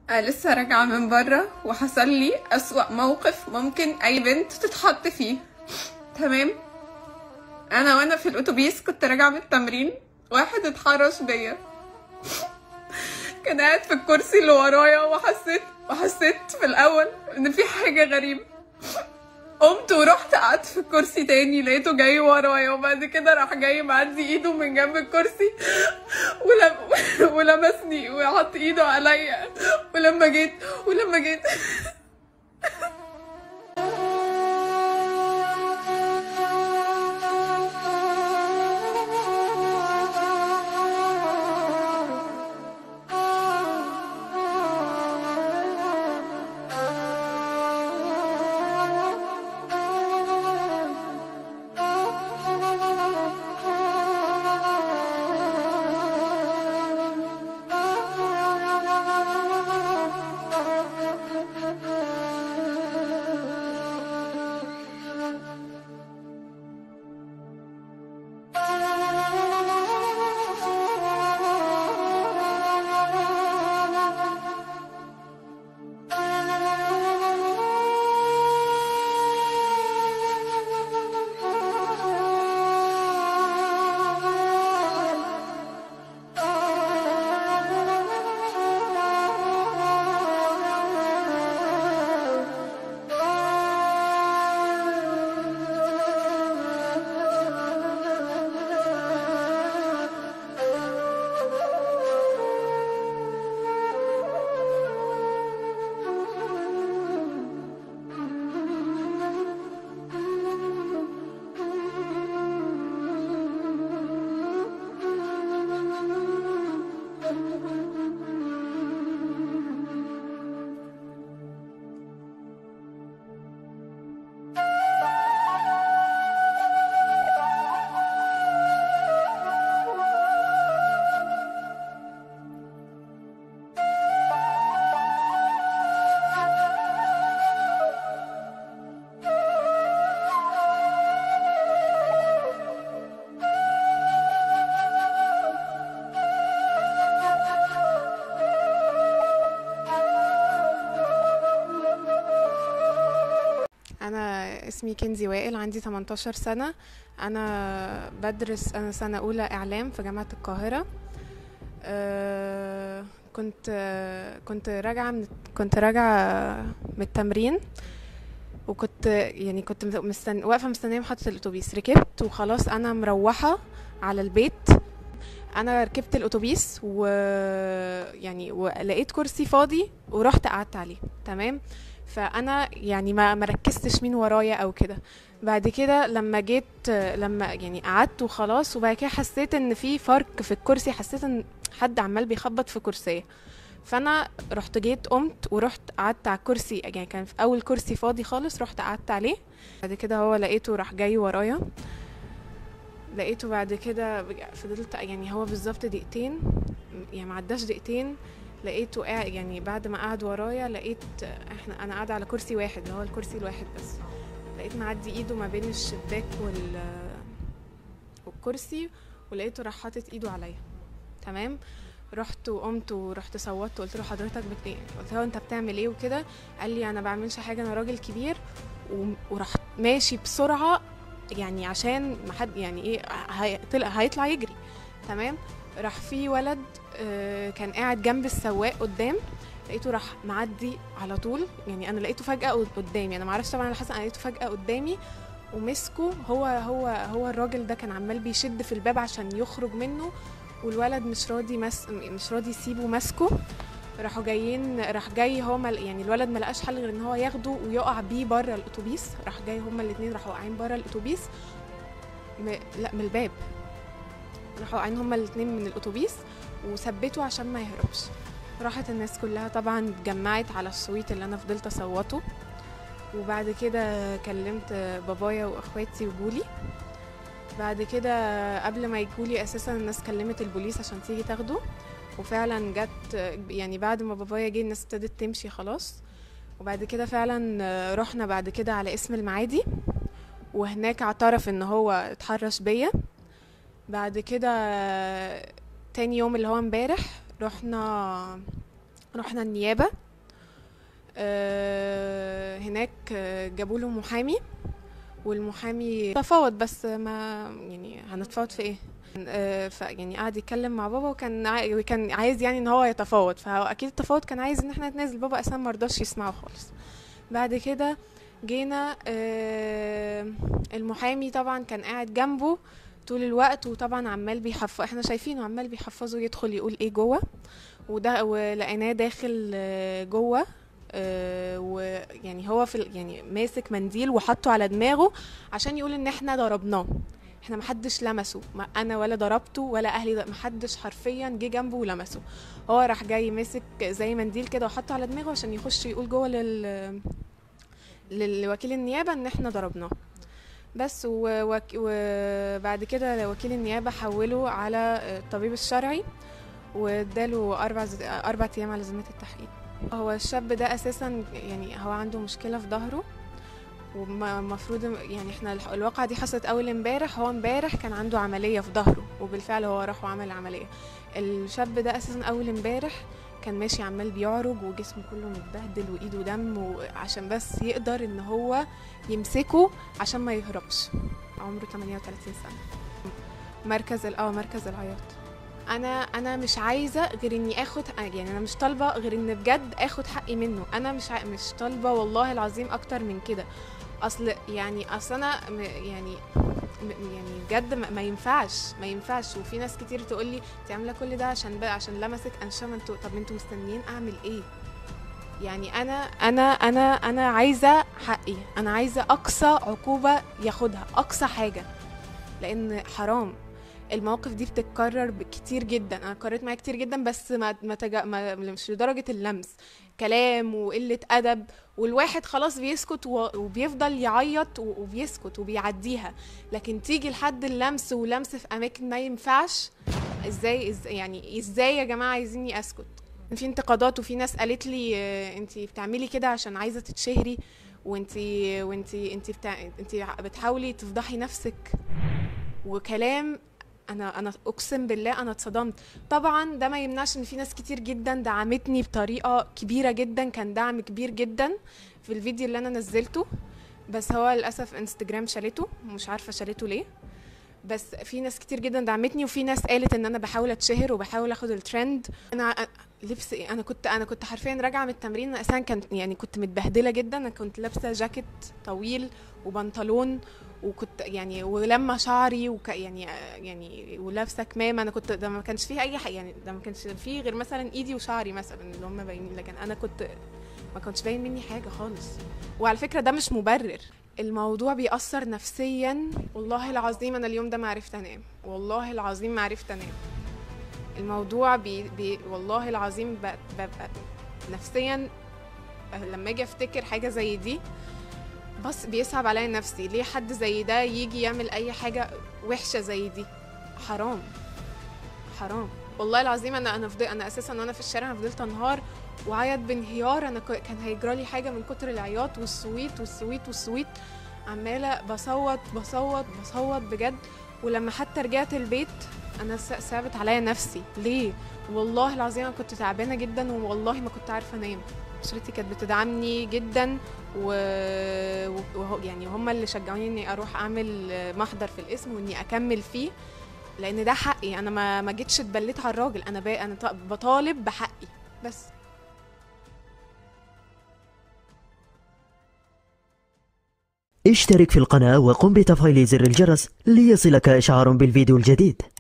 أنا لسه راجعة من بره وحصل لي أسوأ موقف ممكن أي بنت تتحط فيه تمام أنا وأنا في الأتوبيس كنت راجعة من التمرين واحد اتحرش بيا كان قاعد في الكرسي اللي ورايا وحسيت وحسيت في الأول إن في حاجة غريبة قمت ورحت قعدت في الكرسي تاني لقيته جاي ورايا وبعد كده راح جاي معدي ايده من جنب الكرسي ولم... ولمسني وحط ايده عليا ولما جيت ولما جيت انا اسمي كنزي وائل عندي 18 سنة انا بدرس انا سنة اولى اعلام في جامعة القاهرة أه كنت كنت راجعة من كنت راجعة من التمرين وكنت يعني كنت مستن... واقفة مستنية محطة الأتوبيس ركبت وخلاص أنا مروحة على البيت أنا ركبت الأتوبيس و يعني ولقيت كرسي فاضي ورحت قعدت عليه تمام فانا يعني ما مركزتش مين ورايا او كده بعد كده لما جيت لما يعني قعدت وخلاص وبعد كده حسيت ان في فرق في الكرسي حسيت ان حد عمال بيخبط في كرسيه فانا رحت جيت قمت ورحت قعدت على الكرسي يعني كان في اول كرسي فاضي خالص رحت قعدت عليه بعد كده هو لقيته راح جاي ورايا لقيته بعد كده فضلت يعني هو بالظبط دقيقتين يعني معداش دقيقتين لقيته قاعد يعني بعد ما قعد ورايا لقيت احنا انا قاعده على كرسي واحد اللي هو الكرسي الواحد بس لقيت معدي ايده ما بين الشباك وال والكرسي ولقيته راح حاطط ايده عليا تمام رحت وقمت ورحت صوتت وقلت له حضرتك بت... إيه؟ قلت له انت بتعمل ايه وكده قال لي انا بعملش حاجه انا راجل كبير و... وراح ماشي بسرعه يعني عشان ما حد يعني ايه هيطلع هيطلع يجري تمام راح في ولد كان قاعد جنب السواق قدام لقيته راح معدي على طول يعني انا لقيته فجاه قدامي انا معرفش طبعا اللي حصل انا لقيته فجاه قدامي ومسكه هو هو هو الراجل ده كان عمال بيشد في الباب عشان يخرج منه والولد مش راضي مس مش راضي يسيبه ماسكه راحوا جايين راح جاي هو مل يعني الولد ما لقاش حل غير ان هو ياخده ويقع بيه بره الاتوبيس راح جاي هما الاثنين راحوا واقعين بره الاتوبيس م... لا من الباب راحوا واقعين هما الاثنين من الاتوبيس وثبته عشان ما يهربش راحت الناس كلها طبعا اتجمعت على الصويت اللي انا فضلت اصوته وبعد كده كلمت بابايا واخواتي وجولي بعد كده قبل ما يجولي اساسا الناس كلمت البوليس عشان تيجي تاخده وفعلا جت يعني بعد ما بابايا جه الناس ابتدت تمشي خلاص وبعد كده فعلا رحنا بعد كده على اسم المعادي وهناك اعترف ان هو اتحرش بيا بعد كده تاني يوم اللي هو امبارح رحنا رحنا النيابة آه، هناك آه، جابوا له محامي والمحامي تفاوض بس ما يعني هنتفاوض في ايه آه، ف يعني قعد يتكلم مع بابا وكان عاي- كان عايز يعني ان هو يتفاوض فهو اكيد التفاوض كان عايز ان احنا نتنازل بابا اساسا ما رضاش يسمعه خالص بعد كده جينا آه، المحامي طبعا كان قاعد جنبه طول الوقت وطبعا عمال بيحفظ احنا شايفينه عمال بيحفظه يدخل يقول ايه جوه وده ولقيناه داخل آه، جوه آه، ويعني هو في ال- يعني ماسك منديل وحطه على دماغه عشان يقول ان احنا ضربناه احنا محدش لمسه ما انا ولا ضربته ولا اهلي ض- محدش حرفيا جه جنبه ولمسه هو راح جاي ماسك زي منديل كده وحطه على دماغه عشان يخش يقول جوه لل للوكيل النيابه ان احنا ضربناه بس و- وك- وبعد كده وكيل النيابه حوله على الطبيب الشرعي واداله اربع ز- اربع ايام على ذمه التحقيق هو الشاب ده اساسا يعني هو عنده مشكله في ظهره ومفروض يعني احنا الح- الواقعة دي حصلت اول امبارح هو امبارح كان عنده عملية في ظهره وبالفعل هو راح وعمل العملية الشاب ده اساسا اول امبارح كان ماشي عمال بيعرج وجسمه كله متبهدل وايده دم وعشان بس يقدر ان هو يمسكه عشان ما يهربش عمره 38 سنة مركز ال- اه مركز العياط انا انا مش عايزه غير اني اخد يعني انا مش طالبه غير ان بجد اخد حقي منه انا مش ع... مش طالبه والله العظيم اكتر من كده اصل يعني اصل انا م- يعني م- يعني بجد ما ما ينفعش ما ينفعش وفي ناس كتير تقول لي انت عامله كل ده عشان بقى عشان لمسك انشا انتوا طب انتوا مستنيين اعمل ايه يعني انا انا انا انا عايزه حقي انا عايزه اقصى عقوبه ياخدها اقصى حاجه لان حرام المواقف دي بتتكرر ب- كتير جدا انا قررت معايا كتير جدا بس ما ما, تجا... ما مش لدرجه اللمس كلام وقله ادب والواحد خلاص بيسكت و... وبيفضل يعيط و... وبيسكت وبيعديها لكن تيجي لحد اللمس ولمس في اماكن ما ينفعش ازاي إز... يعني ازاي يا جماعه عايزيني اسكت في انتقادات وفي ناس قالت لي انت بتعملي كده عشان عايزه تتشهري وانت وانت انت بتاع... انت بتحاولي تفضحي نفسك وكلام انا انا اقسم بالله انا اتصدمت طبعا ده ما يمنعش ان في ناس كتير جدا دعمتني بطريقه كبيره جدا كان دعم كبير جدا في الفيديو اللي انا نزلته بس هو للاسف انستجرام شالته مش عارفه شالته ليه بس في ناس كتير جدا دعمتني وفي ناس قالت ان انا بحاول اتشهر وبحاول اخد الترند انا لبس ايه انا كنت انا كنت حرفيا راجعه من التمرين انا اساسا كانت يعني كنت متبهدله جدا انا كنت لابسه جاكيت طويل وبنطلون وكنت يعني ولما شعري وك يعني يعني ولابسه كمامه انا كنت ده ما كانش فيه اي حاجه يعني ده ما كانش فيه غير مثلا ايدي وشعري مثلا اللي هم باينين لكن انا كنت ما كنتش باين مني حاجه خالص وعلى فكره ده مش مبرر الموضوع بيأثر نفسيا والله العظيم انا اليوم ده ما عرفت انام والله العظيم ما عرفت انام الموضوع بي, بي والله العظيم ب- ببقى نفسيا لما اجي افتكر حاجه زي دي بس بيصعب عليا نفسي ليه حد زي ده يجي يعمل اي حاجه وحشه زي دي حرام حرام والله العظيم انا انا فضل انا اساسا وانا في الشارع أنا فضلت انهار وعيط بانهيار انا ك- كان هيجرالي حاجه من كتر العياط والسويت والسويت والسويت عماله بصوت بصوت بصوت بجد ولما حتى رجعت البيت انا س- صعبت عليا نفسي ليه والله العظيم انا كنت تعبانه جدا والله ما كنت عارفه انام اسرتي كانت بتدعمني جدا و... و... يعني هم اللي شجعوني اني اروح اعمل محضر في الاسم واني اكمل فيه لان ده حقي انا ما ما جيتش اتبليت على الراجل انا ب... انا ط- بطالب بحقي بس اشترك في القناة وقم بتفعيل زر الجرس ليصلك إشعار بالفيديو الجديد